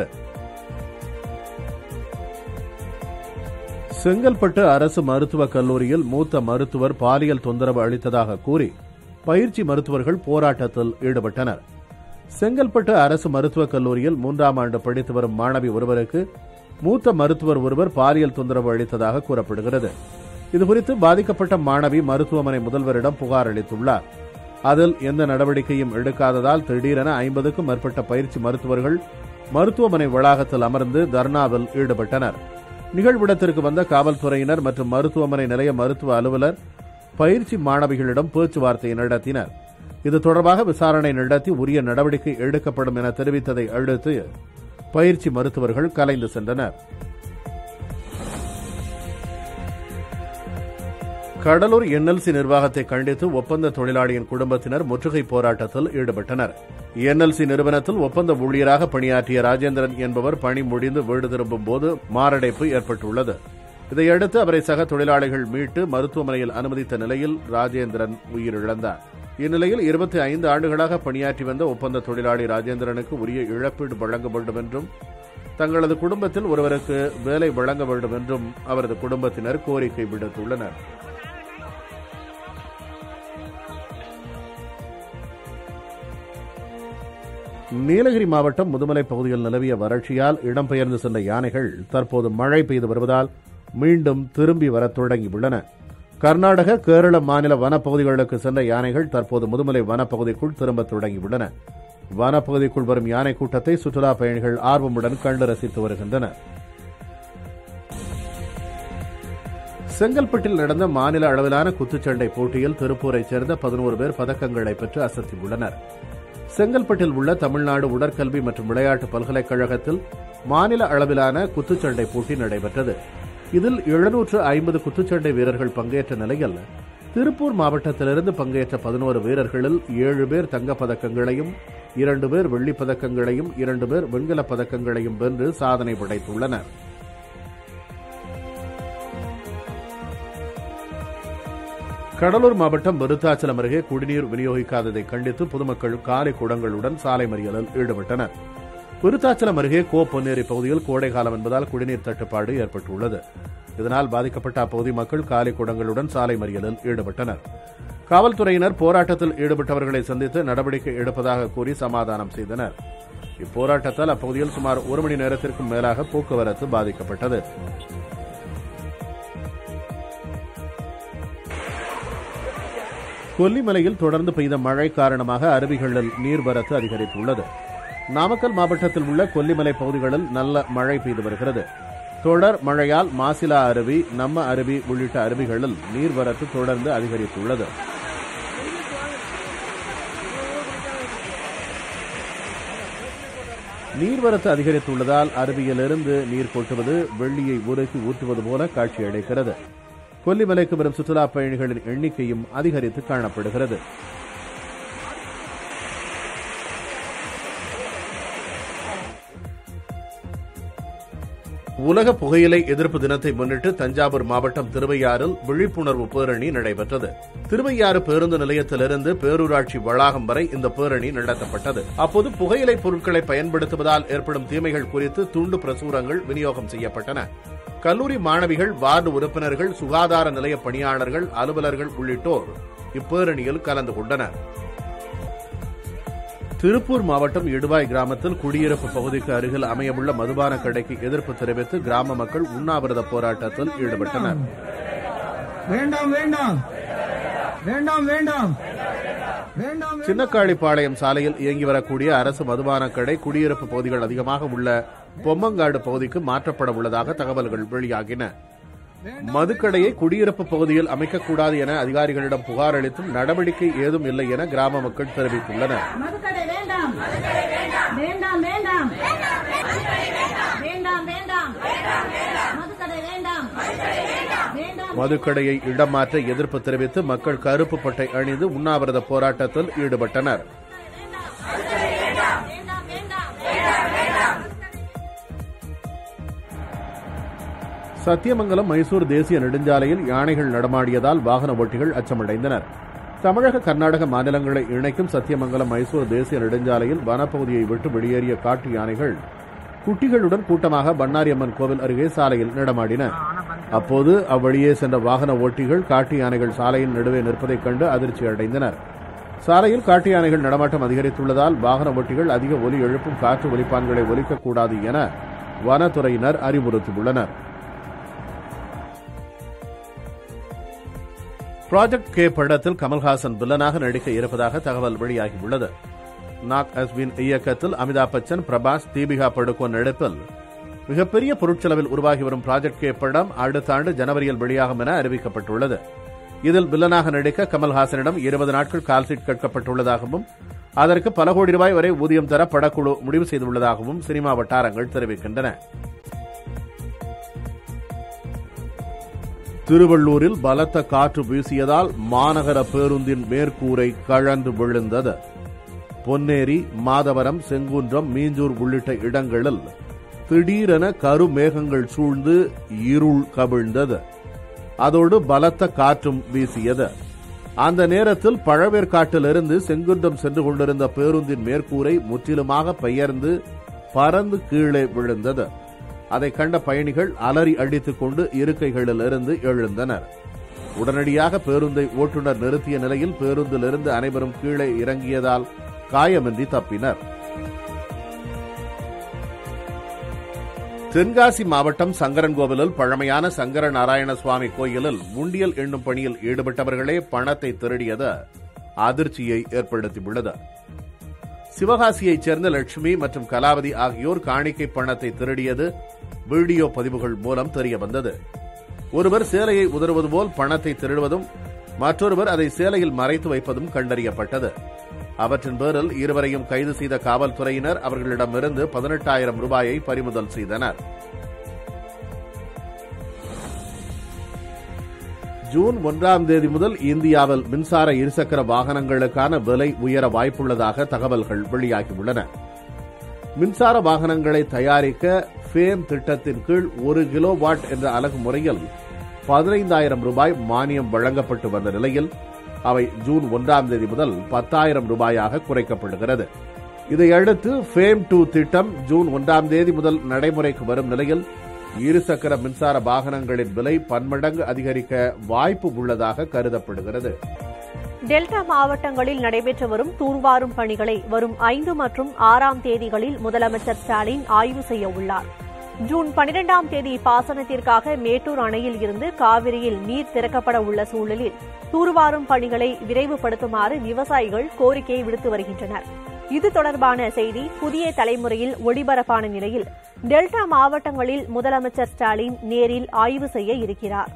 Speaker 1: செங்கல்பட்டு அரசு மருத்துவக் கல்லூரியில் மூத்த மருத்துவர் பாலியல் தொந்தரவு அளித்ததாக கூறி பயிற்சி மருத்துவர்கள் போராட்டத்தில் ஈடுபட்டனர் செங்கல்பட்டு அரசு மருத்துவக் கல்லூரியில் மூன்றாம் ஆண்டு படித்து வரும் மாணவி ஒருவருக்கு மூத்த மருத்துவர் ஒருவர் பாலியல் தொந்தரவு அளித்ததாக கூறப்படுகிறது இதுகுறித்து பாதிக்கப்பட்ட மாணவி மருத்துவமனை முதல்வரிடம் புகார் அளித்துள்ளார் அதில் எந்த நடவடிக்கையும் எடுக்காததால் திடீரென ஐம்பதுக்கும் மேற்பட்ட பயிற்சி மருத்துவர்கள் மருத்துவமனை வளாகத்தில் அமர்ந்து தர்ணாவில் ஈடுபட்டனர் நிகழ்விடத்திற்கு வந்த காவல்துறையினர் மற்றும் மருத்துவமனை நிலைய மருத்துவ அலுவலர் பயிற்சி மாணவிகளிடம் பேச்சுவார்த்தை நடத்தினர் இது தொடர்பாக விசாரணை நடத்தி உரிய நடவடிக்கை எடுக்கப்படும் என தெரிவித்ததை அடுத்து பயிற்சி மருத்துவர்கள் கலைந்து சென்றனர் கடலூர் என்எல்சி நிர்வாகத்தை கண்டித்து ஒப்பந்த தொழிலாளியின் குடும்பத்தினர் முற்றுகை போராட்டத்தில் ஈடுபட்டனர் என்எல்சி நிறுவனத்தில் ஒப்பந்த ஊழியராக பணியாற்றிய ராஜேந்திரன் என்பவர் பணி முடிந்து வீடு திரும்பும் போது மாரடைப்பு ஏற்பட்டுள்ளது இதையடுத்து அவரை சக தொழிலாளிகள் மீட்டு மருத்துவமனையில் அனுமதித்த நிலையில் ராஜேந்திரன் உயிரிழந்தார் இந்நிலையில் இருபத்தி ஐந்து ஆண்டுகளாக பணியாற்றி வந்த ஒப்பந்த தொழிலாளி ராஜேந்திரனுக்கு உரிய இழப்பீடு வழங்க வேண்டும் என்றும் தங்களது குடும்பத்தில் ஒருவருக்கு வேலை வழங்க வேண்டும் என்றும் அவரது குடும்பத்தினர் கோரிக்கை விடுத்துள்ளனர் நீலகிரி மாவட்டம் முதுமலை பகுதியில் நிலவிய வறட்சியால் இடம்பெயர்ந்து சென்ற யானைகள் தற்போது மழை பெய்து வருவதால் மீண்டும் திரும்பி வரத் தொடங்கியுள்ளன கர்நாடக கேரள மாநில வனப்பகுதிகளுக்கு சென்ற யானைகள் தற்போது முதுமலை வனப்பகுதிக்குள் திரும்ப தொடங்கியுள்ளன வனப்பகுதிக்குள் வரும் யானை கூட்டத்தை சுற்றுலா பயணிகள் ஆர்வமுடன் கண்டு ரசித்து வருகின்றனர் செங்கல்பட்டில் நடந்த மாநில அளவிலான குத்துச்சண்டை போட்டியில் திருப்பூரைச் சேர்ந்த பதினோரு பேர் பதக்கங்களை பெற்று அசத்தியுள்ளனர் செங்கல்பட்டில் உள்ள தமிழ்நாடு உடற்கல்வி மற்றும் விளையாட்டு பல்கலைக்கழகத்தில் மாநில அளவிலான குத்துச்சண்டை போட்டி நடைபெற்றது இதில் எழுநூற்று ஐம்பது குத்துச்சண்டை வீரர்கள் பங்கேற்ற நிலையில் திருப்பூர் மாவட்டத்திலிருந்து பங்கேற்ற பதினோரு வீரர்களில் ஏழு பேர் தங்கப் பதக்கங்களையும் இரண்டு பேர் வெள்ளிப் பதக்கங்களையும் இரண்டு பேர் வெண்கலப் பதக்கங்களையும் வென்று சாதனை படைத்துள்ளனர் கடலூர் மாவட்டம் விருத்தாச்சலம் அருகே குடிநீர் விநியோகிக்காததை கண்டித்து பொதுமக்கள் காலை குடங்களுடன் சாலை மறியலில் ஈடுபட்டனர் விருத்தாச்சலம் அருகே கோ பொன்னேரி பகுதியில் கோடை காலம் என்பதால் குடிநீர் தட்டுப்பாடு ஏற்பட்டுள்ளது இதனால் பாதிக்கப்பட்ட அப்பகுதி மக்கள் காலை குடங்களுடன் சாலை மறியலில் ஈடுபட்டனர் காவல்துறையினர் போராட்டத்தில் ஈடுபட்டவர்களை சந்தித்து நடவடிக்கை எடுப்பதாக கூறி சமாதானம் செய்தனர் இப்போராட்டத்தால் அப்பகுதியில் சுமார் ஒரு மணி நேரத்திற்கும் மேலாக போக்குவரத்து பாதிக்கப்பட்டது கொல்லிமலையில் தொடர்ந்து பெய்த மழை காரணமாக அருவிகளில் நீர்வரத்து அதிகரித்துள்ளது நாமக்கல் மாவட்டத்தில் உள்ள கொல்லிமலை பகுதிகளில் நல்ல மழை பெய்து வருகிறது தொடர் மழையால் மாசிலா அருவி நம்ம அருவி உள்ளிட்ட அருவிகளில் நீர்வரத்து தொடர்ந்து அதிகரித்துள்ளது நீர்வரத்து அதிகரித்துள்ளதால் அருவியிலிருந்து நீர் கொட்டுவது வெள்ளியை உருக்கி ஊற்றுவது போல காட்சியளிக்கிறது கொல்லிமலைக்கு வரும் சுற்றுலா பயணிகளின் எண்ணிக்கையும் அதிகரித்து காணப்படுகிறது உலக புகையிலை எதிர்ப்பு தினத்தை முன்னிட்டு தஞ்சாவூர் மாவட்டம் திருவையாறில் விழிப்புணர்வு பேரணி நடைபெற்றது திருவையாறு பேருந்து நிலையத்திலிருந்து பேரூராட்சி வளாகம் வரை இந்த பேரணி நடத்தப்பட்டது அப்போது புகையிலை பொருட்களை பயன்படுத்துவதால் ஏற்படும் தீமைகள் குறித்து துண்டு பிரசுரங்கள் விநியோகம் செய்யப்பட்டன கல்லூரி மாணவிகள் வார்டு உறுப்பினர்கள் சுகாதார நிலைய பணியாளர்கள் அலுவலர்கள் உள்ளிட்டோர் இப்பேரணியில் கலந்து கொண்டனர் திருப்பூர் மாவட்டம் இடுவாய் கிராமத்தில் குடியிருப்பு பகுதிக்கு அருகில் அமையவுள்ள மதுபான கடைக்கு எதிர்ப்பு தெரிவித்து கிராம மக்கள் உண்ணாவிரத போராட்டத்தில் ஈடுபட்டனர்
Speaker 2: வேண்டாம் வேண்டாம் வேண்டாம் வேண்டாம் வேண்டாம்
Speaker 1: சின்னக்காளிப்பாளையம் சாலையில் இயங்கி வரக்கூடிய அரசு மதுபான கடை குடியிருப்பு பகுதிகள் அதிகமாக உள்ள பொம்மங்காடு பகுதிக்கு மாற்றப்பட உள்ளதாக தகவல்கள் வெளியாகின மதுக்கடையை குடியிருப்பு பகுதியில் அமைக்கக்கூடாது என அதிகாரிகளிடம் புகார் அளித்தும் நடவடிக்கை ஏதும் இல்லை என கிராம மக்கள் தெரிவித்துள்ளனர்
Speaker 3: மதுக்கடை வேண்டாம் வேண்டாம் வேண்டாம் வேண்டாம் வேண்டாம் மதுக்கடை வேண்டாம் வேண்டாம்
Speaker 1: மதுக்கடையை இடம் மாற்ற எதிர்ப்பு தெரிவித்து மக்கள் கருப்பு பட்டை அணிந்து உண்ணாவிரத போராட்டத்தில் ஈடுபட்டனர்
Speaker 3: வேண்டாம் வேண்டாம்
Speaker 1: சத்தியமங்கலம் மைசூர் தேசிய நெடுஞ்சாலையில் யானைகள் நடமாடியதால் வாகன ஓட்டிகள் அச்சமடைந்தனர் தமிழக கர்நாடக மாநிலங்களை இணைக்கும் சத்தியமங்கலம் மைசூர் தேசிய நெடுஞ்சாலையில் வனப்பகுதியை விட்டு வெளியேறிய காட்டு யானைகள் குட்டிகளுடன் கூட்டமாக பண்ணாரியம்மன் கோவில் அருகே சாலையில் நடமாடின அப்போது அவ்வழியே சென்ற வாகன ஓட்டிகள் காட்டு யானைகள் சாலையின் நடுவே நிற்பதைக் கண்டு அதிர்ச்சி அடைந்தனர் சாலையில் காட்டு யானைகள் நடமாட்டம் அதிகரித்துள்ளதால் வாகன ஓட்டிகள் அதிக ஒலி எழுப்பும் காற்று ஒலிப்பான்களை ஒலிக்கக்கூடாது என வனத்துறையினர் அறிவுறுத்தியுள்ளனர் ப்ராஜெக்ட் கே படத்தில் கமல்ஹாசன் வில்லனாக நடிக்க இருப்பதாக தகவல் வெளியாகியுள்ளது நாக் அஸ்வின் இயக்கத்தில் அமிதாப் பச்சன் பிரபாஸ் தீபிகா படுகோன் நடிப்பில் மிகப்பெரிய பொருட்செலவில் உருவாகி வரும் ப்ராஜெக்ட் கே படம் அடுத்த ஆண்டு ஜனவரியில் வெளியாகும் என அறிவிக்கப்பட்டுள்ளது இதில் வில்லனாக நடிக்க கமல்ஹாசனிடம் இருபது நாட்கள் கால்ஷீட் கேட்கப்பட்டுள்ளதாகவும் அதற்கு பல கோடி ரூபாய் வரை ஊதியம் தர படக்குழு முடிவு செய்துள்ளதாகவும் சினிமா வட்டாரங்கள் தெரிவிக்கின்றன திருவள்ளூரில் பலத்த காற்று வீசியதால் மாநகர பேருந்தின் மேற்கூரை கழன்று விழுந்தது பொன்னேரி மாதவரம் செங்குன்றம் மீஞ்சூர் உள்ளிட்ட இடங்களில் திடீரென கருமேகங்கள் சூழ்ந்து இருள் கவிழ்ந்தது அதோடு பலத்த காற்றும் வீசியது அந்த நேரத்தில் பழவேற்காட்டிலிருந்து செங்குன்றம் சென்று கொண்டிருந்த பேருந்தின் மேற்கூரை முற்றிலுமாக பெயர்ந்து பறந்து கீழே விழுந்தது அதை கண்ட பயணிகள் அலறி அடித்துக் கொண்டு இருக்கைகளிலிருந்து எழுந்தனர் உடனடியாக பேருந்தை ஓட்டுநர் நிறுத்திய நிலையில் பேருந்திலிருந்து அனைவரும் கீழே இறங்கியதால் காயமின்றி தப்பினர் தென்காசி மாவட்டம் சங்கரன்கோவிலில் பழமையான சங்கர நாராயண சுவாமி கோயிலில் உண்டியல் எண்ணும் பணியில் ஈடுபட்டவர்களே பணத்தை திருடியது அதிர்ச்சியை ஏற்படுத்தியுள்ளது சிவகாசியைச் சேர்ந்த லட்சுமி மற்றும் கலாவதி ஆகியோர் காணிக்கை பணத்தை திருடியது வீடியோ பதிவுகள் மூலம் தெரிய வந்தது ஒருவர் சேலையை உதறுவது போல் பணத்தை திருடுவதும் மற்றொருவர் அதை சேலையில் மறைத்து வைப்பதும் கண்டறியப்பட்டது அவற்றின் பேரில் இருவரையும் கைது செய்த காவல்துறையினர் அவர்களிடமிருந்து பதினெட்டாயிரம் ரூபாயை பறிமுதல் செய்தனர் ஜூன் ஒன்றாம் தேதி முதல் இந்தியாவில் மின்சார இருசக்கர வாகனங்களுக்கான விலை உயர வாய்ப்புள்ளதாக தகவல்கள் வெளியாகியுள்ளன மின்சார வாகனங்களை தயாரிக்க ஃபேம் திட்டத்தின் கீழ் ஒரு கிலோ வாட் என்ற அலகு முறையில் பதினைந்தாயிரம் ரூபாய் மானியம் வழங்கப்பட்டு வந்த நிலையில் அவை ஜூன் ஒன்றாம் தேதி முதல் பத்தாயிரம் ரூபாயாக குறைக்கப்படுகிறது இதையடுத்து ஃபேம் டூ திட்டம் ஜூன் ஒன்றாம் தேதி முதல் நடைமுறைக்கு வரும் நிலையில் இருசக்கர மின்சார வாகனங்களின் விலை பன்மடங்கு அதிகரிக்க வாய்ப்பு உள்ளதாக கருதப்படுகிறது
Speaker 4: டெல்டா மாவட்டங்களில் நடைபெற்று வரும் தூர்வாரும் பணிகளை வரும் ஐந்து மற்றும் ஆறாம் தேதிகளில் முதலமைச்சர் ஸ்டாலின் ஆய்வு செய்ய உள்ளார் ஜூன் பனிரெண்டாம் தேதி பாசனத்திற்காக மேட்டூர் அணையில் இருந்து காவிரியில் நீர் திறக்கப்பட உள்ள சூழலில் தூர்வாரும் பணிகளை விரைவுபடுத்துமாறு விவசாயிகள் கோரிக்கை விடுத்து வருகின்றனர் இது தொடர்பான செய்தி புதிய தலைமுறையில் ஒளிபரப்பான நிலையில் டெல்டா மாவட்டங்களில் முதலமைச்சர் ஸ்டாலின் நேரில் ஆய்வு செய்ய இருக்கிறார்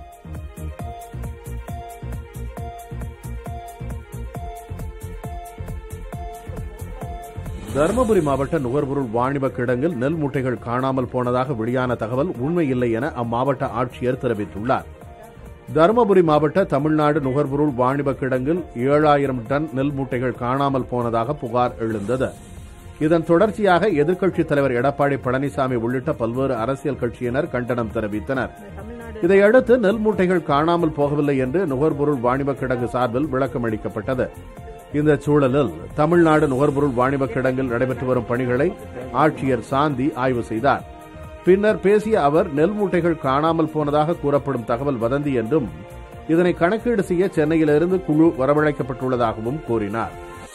Speaker 1: தருமபுரி மாவட்ட நுகர்பொருள் வாணிப கிடங்கில் நெல் மூட்டைகள் காணாமல் போனதாக வெளியான தகவல் உண்மையில்லை என அம்மாவட்ட ஆட்சியர் தெரிவித்துள்ளார் தருமபுரி மாவட்ட தமிழ்நாடு நுகர்பொருள் வாணிப கிடங்கில் ஏழாயிரம் டன் நெல் மூட்டைகள் காணாமல் போனதாக புகார் எழுந்தது இதன் தொடர்ச்சியாக எதிர்க்கட்சித் தலைவர் எடப்பாடி பழனிசாமி உள்ளிட்ட பல்வேறு அரசியல் கட்சியினர் கண்டனம் தெரிவித்தனர் இதையடுத்து நெல் மூட்டைகள் காணாமல் போகவில்லை என்று நுகர்பொருள் வாணிப கிடங்கு சார்பில் விளக்கம் அளிக்கப்பட்டது இந்த சூழலில் தமிழ்நாடு நுகர்பொருள் வாணிப கிடங்கில் நடைபெற்று வரும் பணிகளை ஆட்சியர் சாந்தி ஆய்வு செய்தார் பின்னர் பேசிய அவர் நெல் மூட்டைகள் காணாமல் போனதாக கூறப்படும் தகவல் வதந்தி என்றும் இதனை கணக்கீடு செய்ய சென்னையிலிருந்து குழு வரவழைக்கப்பட்டுள்ளதாகவும் கூறினார்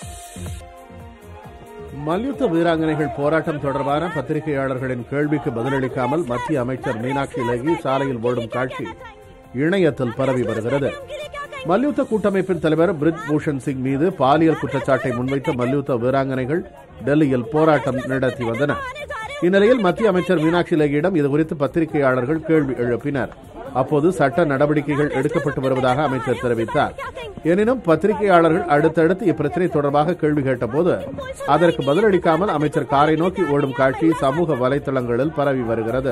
Speaker 1: மல்யுத்த வீராங்கனைகள் போராட்டம் தொடர்பான பத்திரிகையாளர்களின் கேள்விக்கு பதிலளிக்காமல் மத்திய அமைச்சர் மீனாட்சி லேகி சாலையில் ஓடும் காட்சி இணையத்தில் பரவி வருகிறது மல்யுத்த கூட்டமைப்பின் தலைவர் பிரிஜ் பூஷன் சிங் மீது பாலியல் குற்றச்சாட்டை முன்வைத்த மல்யுத்த வீராங்கனைகள் டெல்லியில் போராட்டம் நடத்தி வந்தனர் இந்நிலையில் மத்திய அமைச்சர் மீனாட்சி லேகியிடம் இதுகுறித்து பத்திரிகையாளர்கள் கேள்வி எழுப்பினர் அப்போது சட்ட நடவடிக்கைகள் எடுக்கப்பட்டு வருவதாக அமைச்சர் தெரிவித்தார் எனினும் பத்திரிகையாளர்கள் அடுத்தடுத்து இப்பிரச்சினை தொடர்பாக கேள்வி கேட்டபோது அதற்கு பதிலளிக்காமல் அமைச்சர் காரை நோக்கி ஓடும் காட்சி சமூக வலைதளங்களில் பரவி வருகிறது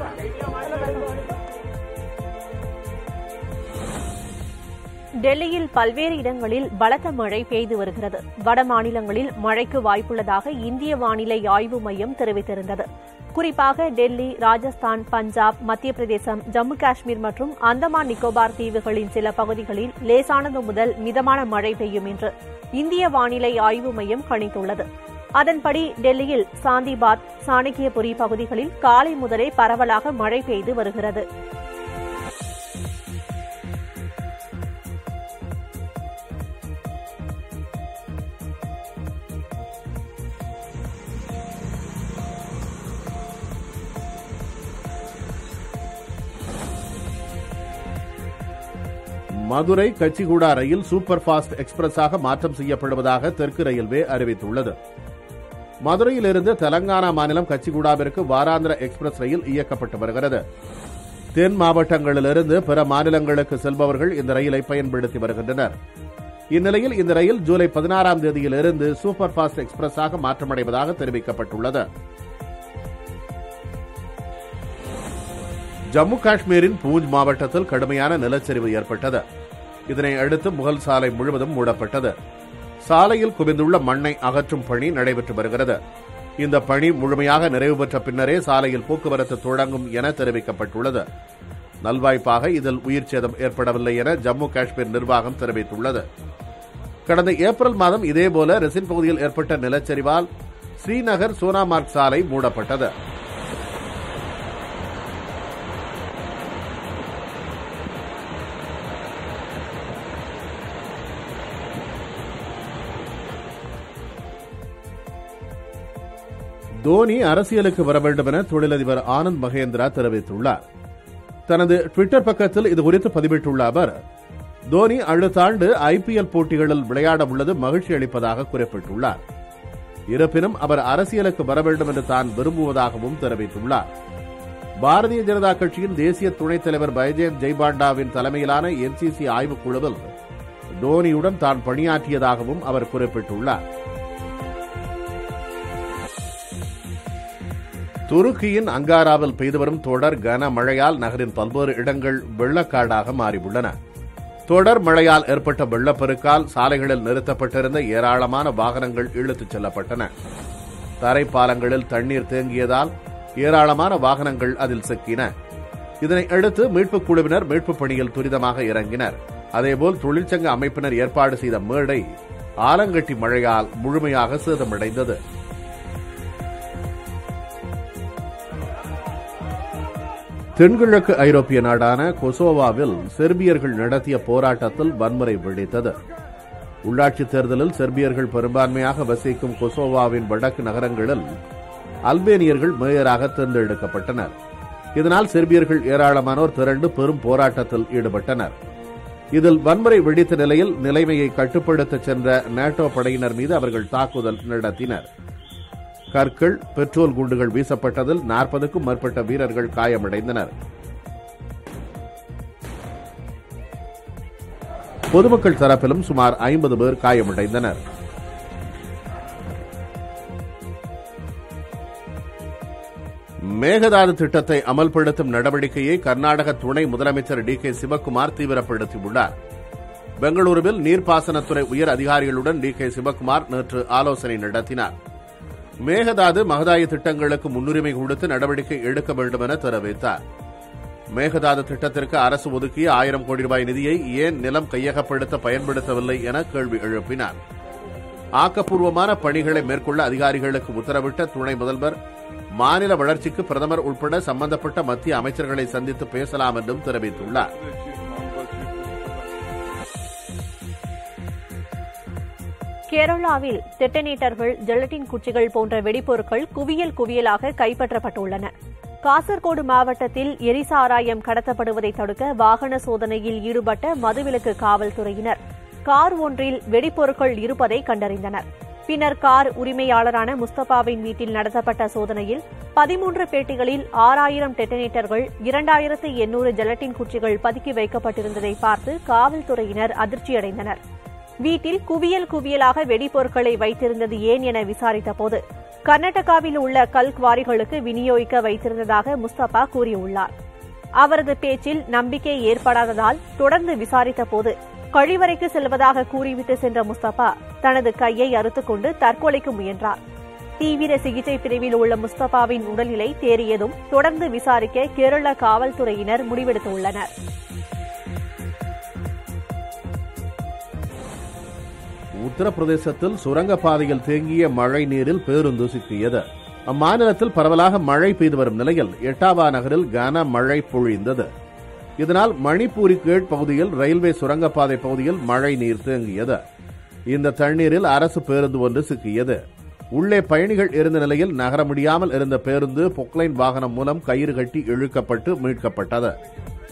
Speaker 4: டெல்லியில் பல்வேறு இடங்களில் பலத்த மழை பெய்து வருகிறது வட மாநிலங்களில் மழைக்கு வாய்ப்புள்ளதாக இந்திய வானிலை ஆய்வு மையம் தெரிவித்திருந்தது குறிப்பாக டெல்லி ராஜஸ்தான் பஞ்சாப் மத்திய பிரதேசம் ஜம்மு காஷ்மீர் மற்றும் அந்தமான் நிக்கோபார் தீவுகளின் சில பகுதிகளில் லேசானது முதல் மிதமான மழை பெய்யும் என்று இந்திய வானிலை ஆய்வு மையம் கணித்துள்ளது அதன்படி டெல்லியில் சாந்திபாத் சாணக்கியபுரி பகுதிகளில் காலை முதலே பரவலாக மழை பெய்து வருகிறது
Speaker 1: Madurai Kacheguda rail super fast எக்ஸ்பிரஸாக மாற்றம் செய்யப்படுவதாக தெற்கு ரயில்வே அறிவித்துள்ளது மதுரையிலிருந்து தெலங்கானா மாநிலம் கச்சிகுடாவிற்கு வாராந்திர எக்ஸ்பிரஸ் ரயில் இயக்கப்பட்டு வருகிறது தென் மாவட்டங்களிலிருந்து பிற மாநிலங்களுக்கு செல்பவர்கள் இந்த ரயிலை பயன்படுத்தி வருகின்றனர் இந்நிலையில் இந்த ரயில் ஜூலை பதினாறாம் தேதியிலிருந்து சூப்பர் ஃபாஸ்ட் எக்ஸ்பிரஸாக மாற்றமடைவதாக தெரிவிக்கப்பட்டுள்ளது ஜம்மு காஷ்மீரின் பூஞ்ச் மாவட்டத்தில் கடுமையான நிலச்சரிவு ஏற்பட்டது இதனை அடுத்து முகல் சாலை முழுவதும் மூடப்பட்டது சாலையில் குவிந்துள்ள மண்ணை அகற்றும் பணி நடைபெற்று வருகிறது இந்த பணி முழுமையாக நிறைவு பெற்ற பின்னரே சாலையில் போக்குவரத்து தொடங்கும் என தெரிவிக்கப்பட்டுள்ளது நல்வாய்ப்பாக இதில் உயிர் சேதம் ஏற்படவில்லை என ஜம்மு காஷ்மீர் நிர்வாகம் தெரிவித்துள்ளது கடந்த ஏப்ரல் மாதம் இதேபோல ரெசின் பகுதியில் ஏற்பட்ட நிலச்சரிவால் ஸ்ரீநகர் சோனாமார்க் சாலை மூடப்பட்டது தோனி அரசியலுக்கு வர வேண்டும் என தொழிலதிபர் ஆனந்த் மகேந்திரா தெரிவித்துள்ளார் தனது ட்விட்டர் பக்கத்தில் இதுகுறித்து பதிவிட்டுள்ள அவர் தோனி அடுத்த ஆண்டு ஐபிஎல் போட்டிகளில் விளையாட உள்ளது மகிழ்ச்சி அளிப்பதாக குறிப்பிட்டுள்ளார் இருப்பினும் அவர் அரசியலுக்கு வர வேண்டும் என்று தான் விரும்புவதாகவும் தெரிவித்துள்ளார் பாரதிய ஜனதா கட்சியின் தேசிய துணைத் தலைவர் பைஜெயந்த் ஜெய்பாண்டாவின் தலைமையிலான என்சிசி ஆய்வுக் குழுவில் தோனியுடன் தான் பணியாற்றியதாகவும் அவர் குறிப்பிட்டுள்ளார் துருக்கியின் அங்காராவில் பெய்து வரும் தொடர் கனமழையால் நகரின் பல்வேறு இடங்கள் வெள்ளக்காடாக மாறியுள்ளன தொடர் மழையால் ஏற்பட்ட வெள்ளப்பெருக்கால் சாலைகளில் நிறுத்தப்பட்டிருந்த ஏராளமான வாகனங்கள் இழுத்துச் செல்லப்பட்டன தரைப்பாலங்களில் தண்ணீர் தேங்கியதால் ஏராளமான வாகனங்கள் அதில் சிக்கின இதனை அடுத்து மீட்புக் குழுவினர் மீட்புப் பணியில் துரிதமாக இறங்கினர் அதேபோல் தொழிற்சங்க அமைப்பினர் ஏற்பாடு செய்த மேடை ஆலங்கட்டி மழையால் முழுமையாக சேதமடைந்தது தென்கிழக்கு ஐரோப்பிய நாடான கொசோவாவில் செர்பியர்கள் நடத்திய போராட்டத்தில் வன்முறை வெடித்தது உள்ளாட்சித் தேர்தலில் செர்பியர்கள் பெரும்பான்மையாக வசிக்கும் கொசோவாவின் வடக்கு நகரங்களில் அல்பேனியர்கள் மேயராக தேர்ந்தெடுக்கப்பட்டனர் இதனால் செர்பியர்கள் ஏராளமானோர் திரண்டு பெரும் போராட்டத்தில் ஈடுபட்டனர் இதில் வன்முறை வெடித்த நிலையில் நிலைமையை கட்டுப்படுத்த சென்ற நேட்டோ படையினர் மீது அவர்கள் தாக்குதல் நடத்தினர் கற்கள் பெட்ரோல் குண்டுகள் வீசப்பட்டதில் நாற்பதுக்கும் மேற்பட்ட வீரர்கள் காயமடைந்தனர் பொதுமக்கள் தரப்பிலும் சுமார் ஐம்பது பேர் காயமடைந்தனர் மேகதாது திட்டத்தை அமல்படுத்தும் நடவடிக்கையை கர்நாடக துணை முதலமைச்சர் டி கே சிவக்குமார் தீவிரப்படுத்தியுள்ளார் பெங்களூருவில் நீர்ப்பாசனத்துறை உயர் அதிகாரிகளுடன் டி கே சிவக்குமார் நேற்று ஆலோசனை நடத்தினார் மேகதாது மகதாய திட்டங்களுக்கு முன்னுரிமை கொடுத்து நடவடிக்கை எடுக்க வேண்டும் என தெரிவித்தார் மேகதாது திட்டத்திற்கு அரசு ஒதுக்கிய ஆயிரம் கோடி ரூபாய் நிதியை ஏன் நிலம் கையகப்படுத்த பயன்படுத்தவில்லை என கேள்வி எழுப்பினார் ஆக்கப்பூர்வமான பணிகளை மேற்கொள்ள அதிகாரிகளுக்கு உத்தரவிட்ட துணை முதல்வர் மாநில வளர்ச்சிக்கு பிரதமர் உட்பட சம்பந்தப்பட்ட மத்திய அமைச்சர்களை சந்தித்து பேசலாம் என்றும் தெரிவித்துள்ளார்
Speaker 4: கேரளாவில் டெட்டனேட்டர்கள் ஜெலட்டின் குச்சிகள் போன்ற வெடிப்பொருட்கள் குவியல் குவியலாக கைப்பற்றப்பட்டுள்ளன காசர்கோடு மாவட்டத்தில் எரிசாராயம் கடத்தப்படுவதை தடுக்க வாகன சோதனையில் ஈடுபட்ட மதுவிலக்கு காவல்துறையினர் கார் ஒன்றில் வெடிப்பொருட்கள் இருப்பதை கண்டறிந்தனர் பின்னர் கார் உரிமையாளரான முஸ்தபாவின் வீட்டில் நடத்தப்பட்ட சோதனையில் பதிமூன்று பேட்டிகளில் ஆறாயிரம் டெட்டனேட்டர்கள் இரண்டாயிரத்து எண்ணூறு ஜெலட்டின் குச்சிகள் பதுக்கி வைக்கப்பட்டிருந்ததை பார்த்து காவல்துறையினர் அதிர்ச்சியடைந்தனர் வீட்டில் குவியல் குவியலாக வெடிப்பொருட்களை வைத்திருந்தது ஏன் என விசாரித்தபோது கர்நாடகாவில் உள்ள கல்குவாரிகளுக்கு விநியோகிக்க வைத்திருந்ததாக முஸ்தபா கூறியுள்ளார் அவரது பேச்சில் நம்பிக்கை ஏற்படாததால் தொடர்ந்து விசாரித்தபோது கழிவறைக்கு செல்வதாக கூறிவிட்டு சென்ற முஸ்தபா தனது கையை அறுத்துக்கொண்டு தற்கொலைக்கு முயன்றார் தீவிர சிகிச்சை பிரிவில் உள்ள முஸ்தபாவின் உடல்நிலை தேறியதும் தொடர்ந்து விசாரிக்க கேரள காவல்துறையினர் முடிவெடுத்துள்ளனர்
Speaker 1: உத்தரப்பிரதேசத்தில் சுரங்கப்பாதையில் தேங்கிய மழை நீரில் பேருந்து சிக்கியது அம்மாநிலத்தில் பரவலாக மழை பெய்து வரும் நிலையில் எட்டாவா நகரில் கனமழை பொழிந்தது இதனால் மணிப்பூரி கீழ் பகுதியில் ரயில்வே சுரங்கப்பாதை பகுதியில் மழை நீர் தேங்கியது இந்த தண்ணீரில் அரசு பேருந்து ஒன்று சிக்கியது உள்ளே பயணிகள் இருந்த நிலையில் நகர முடியாமல் இருந்த பேருந்து பொக்லைன் வாகனம் மூலம் கயிறு கட்டி இழுக்கப்பட்டு மீட்கப்பட்டது